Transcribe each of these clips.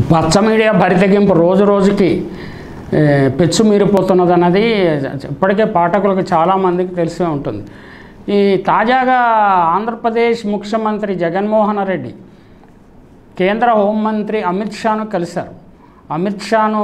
పచ్చ మీడియా బరితెగింపు రోజు రోజుకి ఏ, పెచ్చు మీరిపోతున్నది అన్నది ఇప్పటికే పాఠకులకు చాలామందికి తెలిసే ఉంటుంది ఈ తాజాగా ఆంధ్రప్రదేశ్ ముఖ్యమంత్రి జగన్మోహన్ రెడ్డి కేంద్ర హోంమంత్రి అమిత్ షాను కలిశారు అమిత్ షాను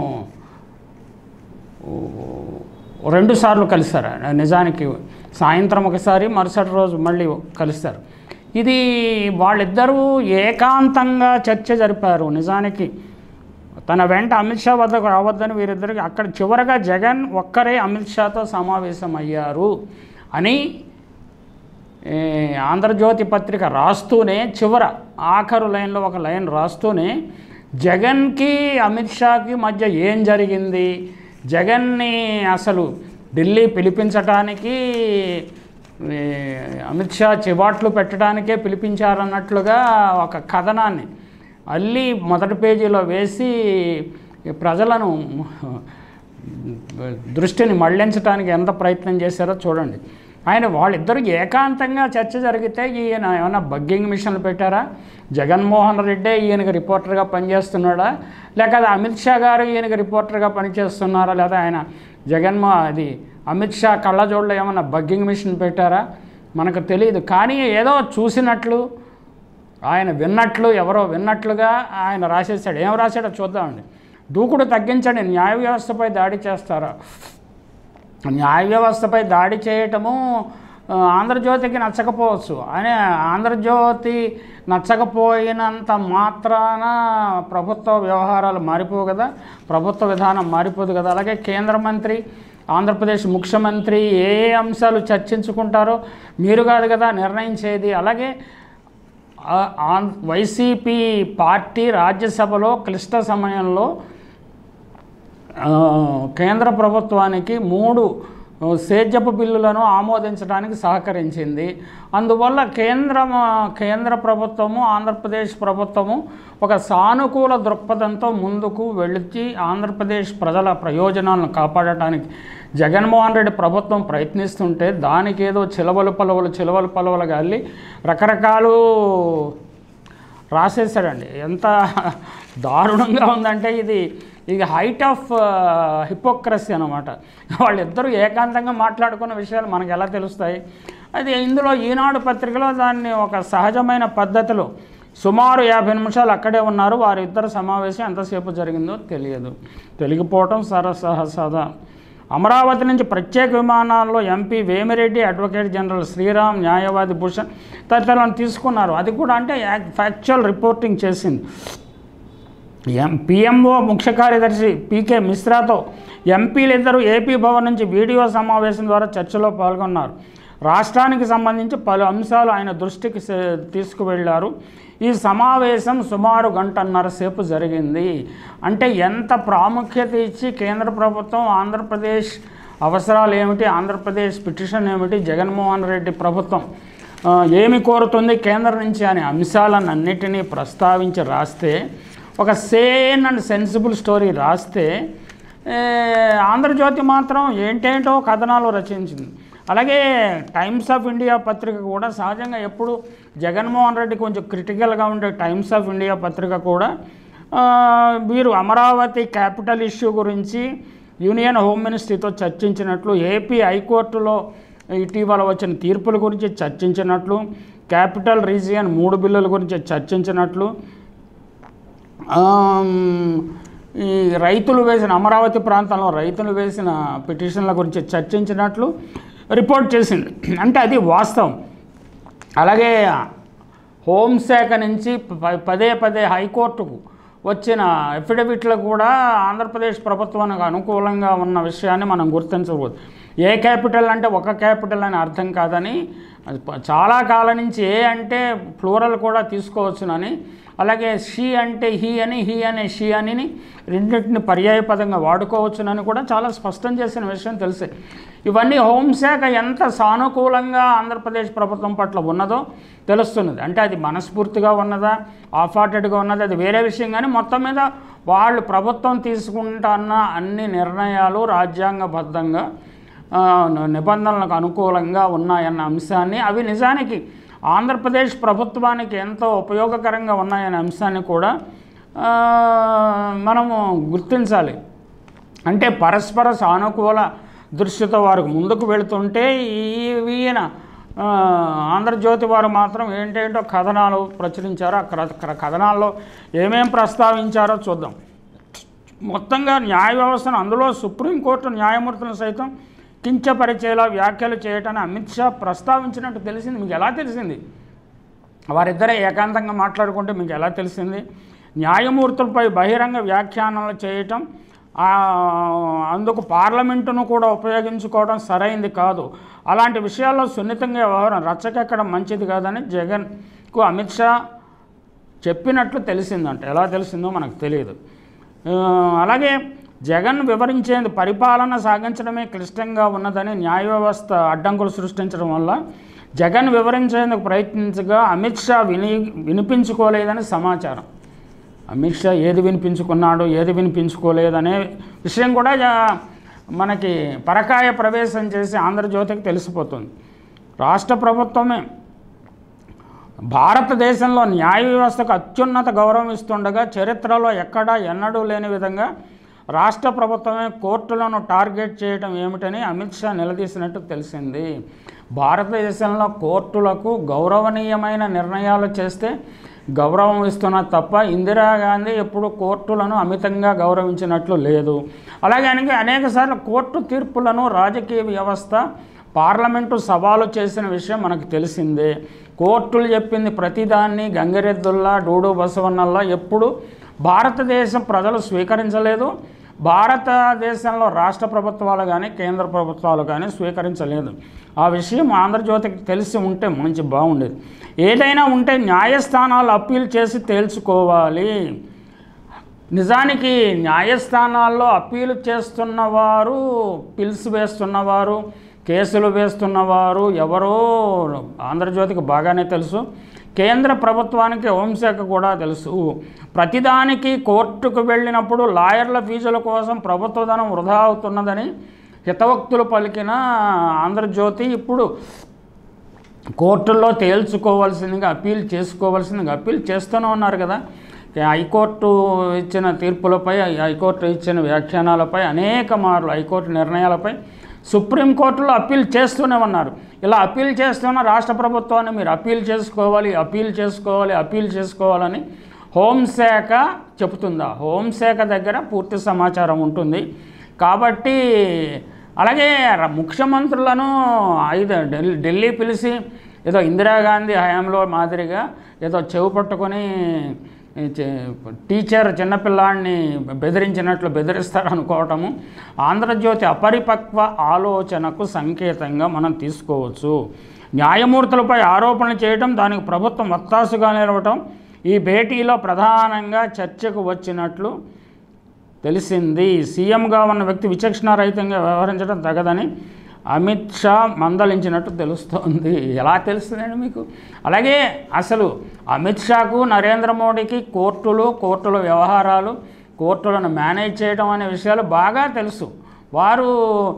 రెండు సార్లు కలిశారు నిజానికి సాయంత్రం ఒకసారి మరుసటి రోజు మళ్ళీ కలుస్తారు ఇది వాళ్ళిద్దరూ ఏకాంతంగా చర్చ జరిపారు నిజానికి తన వెంట అమిత్ షా వద్దకు రావద్దని వీరిద్దరికి అక్కడ చివరగా జగన్ ఒక్కరే అమిత్ షాతో సమావేశం అయ్యారు అని ఏ, ఆంధ్రజ్యోతి పత్రిక రాస్తూనే చివర ఆఖరు లైన్లో ఒక లైన్ రాస్తూనే జగన్కి అమిత్ షాకి మధ్య ఏం జరిగింది జగన్ని అసలు ఢిల్లీ పిలిపించటానికి ఏ, అమిత్ షా చివాట్లు పెట్టడానికే పిలిపించారన్నట్లుగా ఒక కథనాన్ని అల్లి మొదటి పేజీలో వేసి ప్రజలను దృష్టిని మళ్లించడానికి ఎంత ప్రయత్నం చేశారో చూడండి ఆయన వాళ్ళిద్దరూ ఏకాంతంగా చర్చ జరిగితే ఈయన ఏమైనా బగ్గింగ్ మిషన్లు పెట్టారా జగన్మోహన్ రెడ్డే ఈయనకి రిపోర్టర్గా పనిచేస్తున్నాడా లేక అది అమిత్ షా గారు ఈయనకి రిపోర్టర్గా పనిచేస్తున్నారా లేదా ఆయన జగన్మో అది అమిత్ షా కళ్ళజోడులో ఏమైనా బగ్గింగ్ మిషన్ పెట్టారా మనకు తెలియదు కానీ ఏదో చూసినట్లు ఆయన విన్నట్లు ఎవరో విన్నట్లుగా ఆయన రాసేసాడు ఏం రాశాడో చూద్దామండి దూకుడు తగ్గించండి న్యాయ వ్యవస్థపై దాడి చేస్తారా న్యాయ వ్యవస్థపై దాడి చేయటము ఆ, ఆంధ్రజ్యోతికి నచ్చకపోవచ్చు అని ఆంధ్రజ్యోతి నచ్చకపోయినంత మాత్రాన ప్రభుత్వ వ్యవహారాలు మారిపోవు కదా ప్రభుత్వ విధానం మారిపోదు కదా అలాగే కేంద్ర మంత్రి ఆంధ్రప్రదేశ్ ముఖ్యమంత్రి ఏ ఏ అంశాలు చర్చించుకుంటారో మీరు కాదు కదా నిర్ణయించేది అలాగే ఆ- ఆన్- వైసీపీ పార్టీ రాజ్యసభలో క్లిష్ట సమయంలో ఆ, కేంద్ర ప్రభుత్వానికి మూడు ఆ, సేద్యపు బిల్లులను ఆమోదించడానికి సహకరించింది అందువల్ల కేంద్ర కేంద్ర ప్రభుత్వము ఆంధ్రప్రదేశ్ ప్రభుత్వము ఒక సానుకూల దృక్పథంతో ముందుకు వెళిచి ఆంధ్రప్రదేశ్ ప్రజల ప్రయోజనాలను కాపాడటానికి జగన్మోహన్ రెడ్డి ప్రభుత్వం ప్రయత్నిస్తుంటే దానికి ఏదో చిలవలు పలవలు చిలవలు పలవలు గాలి రకరకాలు రాసేసాడండి ఎంత దారుణంగా ఉందంటే ఇది ఇది హైట్ ఆఫ్ హిపోక్రసీ అనమాట వాళ్ళిద్దరూ ఏకాంతంగా మాట్లాడుకున్న విషయాలు మనకు ఎలా తెలుస్తాయి అది ఇందులో ఈనాడు పత్రికలో దాన్ని ఒక సహజమైన పద్ధతిలో సుమారు యాభై నిమిషాలు అక్కడే ఉన్నారు వారిద్దరు సమావేశం ఎంతసేపు జరిగిందో తెలియదు తెలిగిపోవటం సరసహసదా అమరావతి నుంచి ప్రత్యేక విమానాల్లో MP Vemireddy advocate general Sriram న్యాయవాది భూషణ్ తదితరులను తీసుకున్నారు అది కూడా అంటే ఫ్యాక్చువల్ రిపోర్టింగ్ చేసింది ఎం పిఎంఓ ముఖ్య కార్యదర్శి పీకే మిశ్రాతో ఎంపీలిద్దరూ ఏపీ భవన్ నుంచి వీడియో సమావేశం ద్వారా చర్చలో పాల్గొన్నారు రాష్ట్రానికి సంబంధించి పలు అంశాలు ఆయన దృష్టికి సే- తీసుకువెళ్ళారు ఈ సమావేశం సుమారు గంటన్నర సేపు జరిగింది అంటే ఎంత ప్రాముఖ్యత ఇచ్చి కేంద్ర ప్రభుత్వం ఆంధ్రప్రదేశ్ అవసరాలు ఏమిటి ఆంధ్రప్రదేశ్ పిటిషన్ ఏమిటి జగన్మోహన్ రెడ్డి ప్రభుత్వం ఆ, ఏమి కోరుతుంది కేంద్రం నుంచి అనే అంశాలన్నిటినీ ప్రస్తావించి రాస్తే ఒక సేన్ అండ్ సెన్సిబుల్ స్టోరీ రాస్తే ఏ, ఆంధ్రజ్యోతి మాత్రం ఏంటేంటో కథనాలు రచించింది అలాగే టైమ్స్ ఆఫ్ ఇండియా పత్రిక కూడా సహజంగా ఎప్పుడు జగన్మోహన్ రెడ్డి కొంచెం క్రిటికల్గా ఉండే టైమ్స్ ఆఫ్ ఇండియా పత్రిక కూడా ఆ, వీరు అమరావతి క్యాపిటల్ ఇష్యూ గురించి యూనియన్ హోమ్ మినిస్ట్రీతో చర్చించినట్లు ఏపీ హైకోర్టులో ఇటీవల వచ్చిన తీర్పుల గురించి చర్చించినట్లు క్యాపిటల్ రీజియన్ మూడు బిల్లుల గురించి చర్చించినట్లు ఆమ్, ఈ రైతులు వేసిన అమరావతి ప్రాంతంలో రైతులు వేసిన పిటిషన్ల గురించి చర్చించినట్లు రిపోర్ట్ చేసింది అంటే అది వాస్తవం అలాగే హోంశాఖ నుంచి ప- పదే పదే హైకోర్టుకు వచ్చిన అఫిడవిట్లు కూడా ఆంధ్రప్రదేశ్ ప్రభుత్వానికి అనుకూలంగా ఉన్న విషయాన్ని మనం గుర్తించకూడదు ఏ క్యాపిటల్ అంటే ఒక క్యాపిటల్ అని అర్థం కాదని అది ప- చాలా కాలం నుంచి ఏ అంటే ఫ్లోరల్ కూడా తీసుకోవచ్చునని అలాగే షీ అంటే హీ అని హీ అనే షీ అని రెండింటిని పర్యాయపదంగా వాడుకోవచ్చునని కూడా చాలా స్పష్టం చేసిన విషయం తెలిసే ఇవన్నీ హోంశాఖ ఎంత సానుకూలంగా ఆంధ్రప్రదేశ్ ప్రభుత్వం పట్ల ఉన్నదో తెలుస్తున్నది అంటే అది మనస్ఫూర్తిగా ఉన్నదా ఆఫ్ హార్టెడ్గా ఉన్నది అది వేరే విషయం కానీ మొత్తం మీద వాళ్ళు ప్రభుత్వం తీసుకుంటున్న అన్ని నిర్ణయాలు రాజ్యాంగబద్ధంగా ఆ, నిబంధనలకు అనుకూలంగా ఉన్నాయన్న అంశాన్ని అవి నిజానికి ఆంధ్రప్రదేశ్ ప్రభుత్వానికి ఎంతో ఉపయోగకరంగా ఉన్నాయనే అంశాన్ని కూడా ఆ, మనము గుర్తించాలి అంటే పరస్పర సానుకూల దృష్టితో వారు ముందుకు వెళుతుంటే ఈ ఈయన ఆ, ఆంధ్రజ్యోతి వారు మాత్రం ఏంటేంటో కథనాలు ప్రచురించారో అక్కడ అక్కడ కథనాల్లో ఏమేం ప్రస్తావించారో చూద్దాం మొత్తంగా న్యాయ వ్యవస్థను అందులో సుప్రీంకోర్టు న్యాయమూర్తులను సైతం కించపరిచేలా వ్యాఖ్యలు చేయటాన్ని అమిత్ షా ప్రస్తావించినట్టు తెలిసింది మీకు ఎలా తెలిసింది వారిద్దరే ఏకాంతంగా మాట్లాడుకుంటే మీకు ఎలా తెలిసింది న్యాయమూర్తులపై బహిరంగ వ్యాఖ్యానాలు చేయటం ఆ, అందుకు పార్లమెంటును కూడా ఉపయోగించుకోవడం సరైంది కాదు అలాంటి విషయాల్లో సున్నితంగా వ్యవహారం రచ్చకెక్కడం మంచిది కాదని జగన్కు అమిత్ షా చెప్పినట్లు తెలిసిందంట ఎలా తెలిసిందో మనకు తెలియదు ఆ, అలాగే జగన్ వివరించేది పరిపాలన సాగించడమే క్లిష్టంగా ఉన్నదని న్యాయ వ్యవస్థ అడ్డంకులు సృష్టించడం వల్ల జగన్ వివరించేందుకు ప్రయత్నించగా అమిత్ షా విని వినిపించుకోలేదని సమాచారం అమిత్ షా ఏది వినిపించుకున్నాడు ఏది వినిపించుకోలేదనే విషయం కూడా జా- మనకి పరకాయ ప్రవేశం చేసి ఆంధ్రజ్యోతికి తెలిసిపోతుంది రాష్ట్ర ప్రభుత్వమే భారతదేశంలో న్యాయ వ్యవస్థకు అత్యున్నత గౌరవం ఇస్తుండగా చరిత్రలో ఎక్కడా ఎన్నడూ లేని విధంగా రాష్ట్ర ప్రభుత్వమే కోర్టులను టార్గెట్ చేయడం ఏమిటని అమిత్ షా నిలదీసినట్టు తెలిసింది భారతదేశంలో కోర్టులకు గౌరవనీయమైన నిర్ణయాలు చేస్తే గౌరవం ఇస్తున్నా తప్ప ఇందిరాగాంధీ ఎప్పుడు కోర్టులను అమితంగా గౌరవించినట్లు లేదు అలాగే అనేక అనేకసార్లు కోర్టు తీర్పులను రాజకీయ వ్యవస్థ పార్లమెంటు సవాలు చేసిన విషయం మనకు తెలిసిందే కోర్టులు చెప్పింది ప్రతిదాన్ని గంగిరెద్దుల్లా డూడు బసవన్నల్లా ఎప్పుడు భారతదేశం ప్రజలు స్వీకరించలేదు భారతదేశంలో రాష్ట్ర ప్రభుత్వాలు కానీ కేంద్ర ప్రభుత్వాలు కానీ స్వీకరించలేదు ఆ విషయం ఆంధ్రజ్యోతికి తెలిసి ఉంటే మంచి బాగుండేది ఏదైనా ఉంటే న్యాయస్థానాలు అప్పీల్ చేసి తేల్చుకోవాలి నిజానికి న్యాయస్థానాల్లో అప్పీలు చేస్తున్నవారు పిల్స్ వేస్తున్నవారు కేసులు వేస్తున్నవారు ఎవరో ఆంధ్రజ్యోతికి బాగానే తెలుసు కేంద్ర ప్రభుత్వానికి హోంశాఖ కూడా తెలుసు ప్రతిదానికి కోర్టుకు వెళ్ళినప్పుడు లాయర్ల ఫీజుల కోసం ప్రభుత్వ ధనం వృధా అవుతున్నదని హితవక్తులు పలికిన ఆంధ్రజ్యోతి ఇప్పుడు కోర్టుల్లో తేల్చుకోవాల్సిందిగా అప్పీల్ చేసుకోవాల్సిందిగా అప్పీల్ చేస్తూనే ఉన్నారు కదా హైకోర్టు ఇచ్చిన తీర్పులపై హైకోర్టు ఇచ్చిన వ్యాఖ్యానాలపై అనేక మార్లు హైకోర్టు నిర్ణయాలపై సుప్రీంకోర్టులో అప్పీల్ చేస్తూనే ఉన్నారు ఇలా అప్పీల్ చేస్తున్న రాష్ట్ర ప్రభుత్వాన్ని మీరు అప్పీల్ చేసుకోవాలి అప్పీల్ చేసుకోవాలి అప్పీల్ చేసుకోవాలని హోంశాఖ చెబుతుందా హోంశాఖ దగ్గర పూర్తి సమాచారం ఉంటుంది కాబట్టి అలాగే ర- ముఖ్యమంత్రులను ఐదు ఢిల్లీ ఢిల్లీ పిలిచి ఏదో ఇందిరాగాంధీ హయాంలో మాదిరిగా ఏదో చెవు పట్టుకొని చే- టీచర్ చిన్నపిల్లాడిని బెదిరించినట్లు బెదిరిస్తారు అనుకోవటము ఆంధ్రజ్యోతి అపరిపక్వ ఆలోచనకు సంకేతంగా మనం తీసుకోవచ్చు న్యాయమూర్తులపై ఆరోపణలు చేయడం దానికి ప్రభుత్వం వత్తాసుగా నిలవటం ఈ భేటీలో ప్రధానంగా చర్చకు వచ్చినట్లు తెలిసింది సీఎంగా ఉన్న వ్యక్తి విచక్షణారహితంగా వ్యవహరించడం తగదని అమిత్ షా మందలించినట్టు తెలుస్తోంది ఎలా తెలుస్తుందండి మీకు అలాగే అసలు అమిత్ షాకు నరేంద్ర మోడీకి కోర్టులు కోర్టుల వ్యవహారాలు కోర్టులను మేనేజ్ చేయడం అనే విషయాలు బాగా తెలుసు వారు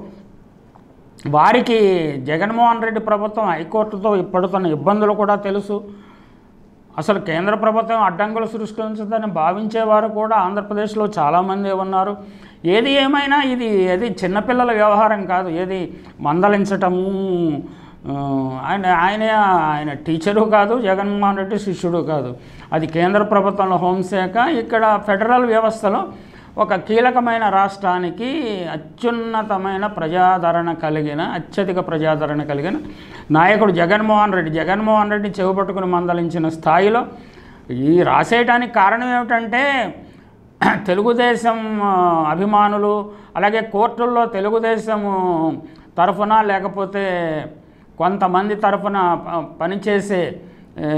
వారికి జగన్మోహన్ రెడ్డి ప్రభుత్వం హైకోర్టుతో పడుతున్న ఇబ్బందులు కూడా తెలుసు అసలు కేంద్ర ప్రభుత్వం అడ్డంకులు సృష్టించదని భావించేవారు కూడా ఆంధ్రప్రదేశ్లో చాలామంది ఉన్నారు ఏది ఏమైనా ఇది ఏది చిన్నపిల్లల వ్యవహారం కాదు ఏది మందలించటము ఆ, ఆయన ఆయన ఆయన టీచరు కాదు జగన్మోహన్ రెడ్డి శిష్యుడు కాదు అది కేంద్ర ప్రభుత్వంలో హోంశాఖ ఇక్కడ ఫెడరల్ వ్యవస్థలో ఒక కీలకమైన రాష్ట్రానికి అత్యున్నతమైన ప్రజాదరణ కలిగిన అత్యధిక ప్రజాదరణ కలిగిన నాయకుడు జగన్మోహన్ రెడ్డి జగన్మోహన్ రెడ్డి చెవుపట్టుకుని మందలించిన స్థాయిలో ఈ రాసేయటానికి కారణం ఏమిటంటే తెలుగుదేశం ఆ, అభిమానులు అలాగే కోర్టుల్లో తెలుగుదేశం తరఫున లేకపోతే కొంతమంది తరఫున ప- పనిచేసే ఏ,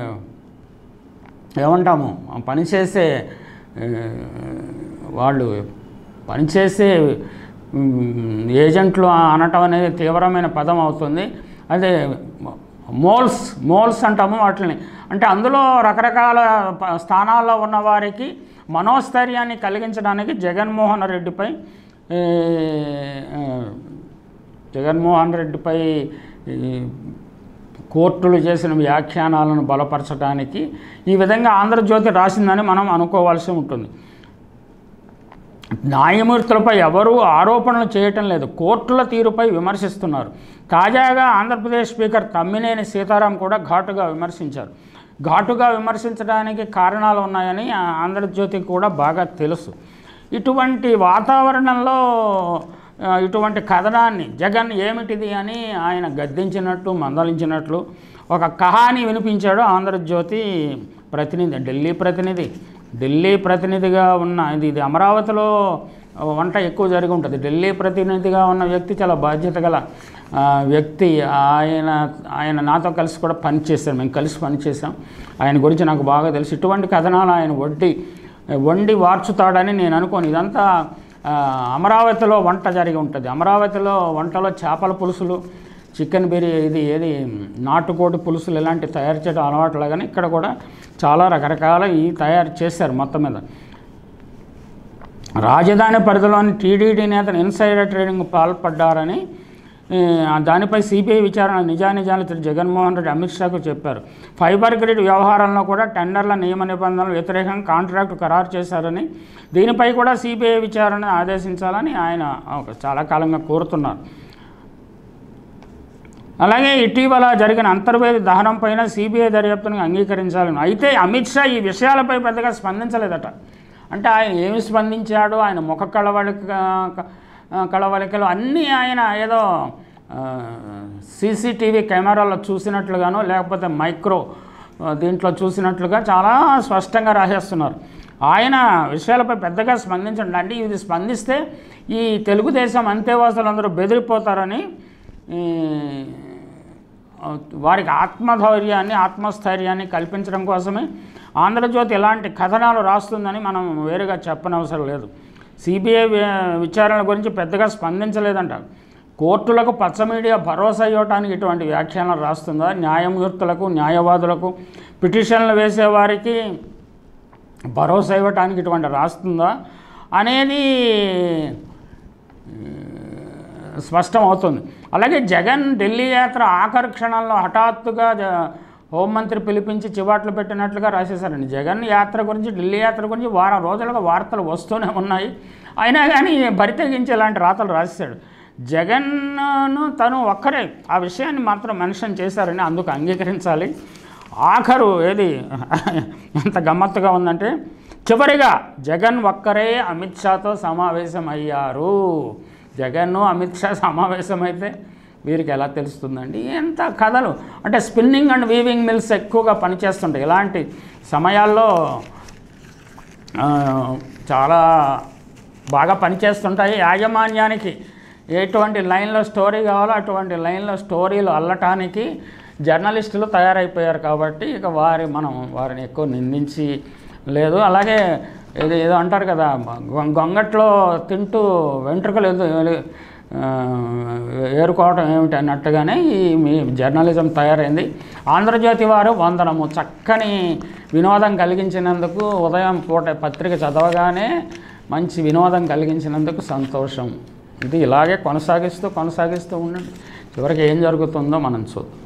ఏమంటాము పనిచేసే ఏ, వాళ్ళు పనిచేసే మ్, ఏజెంట్లు అనటం అనేది తీవ్రమైన పదం అవుతుంది అదే మోల్స్ మోల్స్ అంటాము వాటిని అంటే అందులో రకరకాల ప- స్థానాల్లో ఉన్న వారికి మనోస్థైర్యాన్ని కలిగించడానికి జగన్మోహన్ రెడ్డిపై ఏ, ఏ, జగన్మోహన్ రెడ్డిపై ఈ కోర్టులు చేసిన వ్యాఖ్యానాలను బలపరచడానికి ఈ విధంగా ఆంధ్రజ్యోతి రాసిందని మనం అనుకోవాల్సి ఉంటుంది న్యాయమూర్తులపై ఎవరూ ఆరోపణలు చేయటం లేదు కోర్టుల తీరుపై విమర్శిస్తున్నారు తాజాగా ఆంధ్రప్రదేశ్ స్పీకర్ తమ్మినేని సీతారాం కూడా ఘాటుగా విమర్శించారు ఘాటుగా విమర్శించడానికి కారణాలు ఉన్నాయని ఆ ఆంధ్రజ్యోతికి కూడా బాగా తెలుసు ఇటువంటి వాతావరణంలో ఆ, ఇటువంటి కథనాన్ని జగన్ ఏమిటిది అని ఆయన గద్దించినట్టు మందలించినట్లు ఒక కహాని వినిపించాడు ఆంధ్రజ్యోతి ప్రతినిధి ఢిల్లీ ప్రతినిధి ఢిల్లీ ప్రతినిధిగా ఉన్న ఇది ఇది అమరావతిలో వంట ఎక్కువ జరిగి ఉంటుంది ఢిల్లీ ప్రతినిధిగా ఉన్న వ్యక్తి చాలా బాధ్యత గల ఆ, వ్యక్తి ఆయన ఆయన నాతో కలిసి కూడా పనిచేశారు మేము కలిసి పనిచేసాం ఆయన గురించి నాకు బాగా తెలుసు ఇటువంటి కథనాలు ఆయన వడ్డీ వండి వార్చుతాడని నేను అనుకోను ఇదంతా ఆ, అమరావతిలో వంట జరిగి ఉంటుంది అమరావతిలో వంటలో చేపల పులుసులు చికెన్ బిర్యానీ ఇది ఏది నాటుకోడి పులుసులు ఇలాంటి తయారు చేయడం అలవాట్లు కానీ ఇక్కడ కూడా చాలా రకరకాల ఈ తయారు చేశారు మొత్తం మీద రాజధాని పరిధిలోని టీడీడీ నేతలు ఇన్సైడర్ ట్రేడింగ్ పాల్పడ్డారని ఈ, దానిపై సిబిఐ విచారణ నిజానిజాలు తిరిగి జగన్మోహన్ రెడ్డి అమిత్ షాకు చెప్పారు ఫైబర్ గ్రిడ్ వ్యవహారంలో కూడా టెండర్ల నియమ నిబంధనలు వ్యతిరేకంగా కాంట్రాక్టు ఖరారు చేశారని దీనిపై కూడా సిబిఐ విచారణ ఆదేశించాలని ఆయన ఒక చాలా కాలంగా కోరుతున్నారు అలాగే ఇటీవల జరిగిన అంతర్వేది దహనం పైన సిబిఐ దర్యాప్తును అంగీకరించాలని అయితే అమిత్ షా ఈ విషయాలపై పెద్దగా స్పందించలేదట అంటే ఆయన ఏమి స్పందించాడు ఆయన ముఖ కళవళిక కళవళికలు అన్నీ ఆయన ఏదో సీసీటీవీ కెమెరాలో చూసినట్లుగానో లేకపోతే మైక్రో ఆ, దీంట్లో చూసినట్లుగా చాలా స్పష్టంగా రాసేస్తున్నారు ఆయన విషయాలపై పెద్దగా స్పందించండి అంటే ఇది స్పందిస్తే ఈ తెలుగుదేశం అంతేవాసులందరూ బెదిరిపోతారని ఈ, వారికి ఆత్మధైర్యాన్ని ఆత్మస్థైర్యాన్ని కల్పించడం కోసమే ఆంధ్రజ్యోతి ఇలాంటి కథనాలు రాస్తుందని మనం వేరుగా చెప్పనవసరం లేదు సిబిఐ విచారణ గురించి పెద్దగా స్పందించలేదంట కోర్టులకు పచ్చ మీడియా భరోసా ఇవ్వడానికి ఇటువంటి వ్యాఖ్యానాలు రాస్తుందా న్యాయమూర్తులకు న్యాయవాదులకు పిటిషన్లు వేసేవారికి భరోసా ఇవ్వటానికి ఇటువంటి రాస్తుందా అనేది స్పష్టం అవుతుంది అలాగే జగన్ ఢిల్లీ యాత్ర ఆఖరి క్షణంలో హఠాత్తుగా జ- హోంమంత్రి పిలిపించి చివాట్లు పెట్టినట్లుగా రాసేశారండి జగన్ యాత్ర గురించి ఢిల్లీ యాత్ర గురించి వారం రోజులుగా వార్తలు వస్తూనే ఉన్నాయి అయినా కానీ బరితెగించి ఇలాంటి రాతలు రాసేశాడు జగన్ను తను ఒక్కరే ఆ విషయాన్ని మాత్రం మెన్షన్ చేశారని అందుకు అంగీకరించాలి ఆఖరు ఏది ఎంత గమ్మత్తుగా ఉందంటే చివరిగా జగన్ ఒక్కరే అమిత్ షాతో సమావేశం అయ్యారు జగన్ అమిత్ షా సమావేశమైతే వీరికి ఎలా తెలుస్తుందండి ఎంత కథలు అంటే స్పిన్నింగ్ అండ్ వీవింగ్ మిల్స్ ఎక్కువగా పనిచేస్తుంటాయి ఇలాంటి సమయాల్లో ఆ, చాలా బాగా పనిచేస్తుంటాయి యాజమాన్యానికి ఎటువంటి లైన్లో స్టోరీ కావాలో అటువంటి లైన్లో స్టోరీలు అల్లటానికి జర్నలిస్టులు తయారైపోయారు కాబట్టి ఇక వారి మనం వారిని ఎక్కువ నిందించి లేదు అలాగే ఏదో ఏదో అంటారు కదా గొ- గొంగట్లో తింటూ వెంట్రుకలు ఏదో ఆ, ఏరుకోవటం ఏమిటి అన్నట్టుగానే ఈ మీ జర్నలిజం తయారైంది ఆంధ్రజ్యోతి వారు వందనము చక్కని వినోదం కలిగించినందుకు ఉదయం పూట పత్రిక చదవగానే మంచి వినోదం కలిగించినందుకు సంతోషం ఇది ఇలాగే కొనసాగిస్తూ కొనసాగిస్తూ ఉండండి చివరికి ఏం జరుగుతుందో మనం చూద్దాం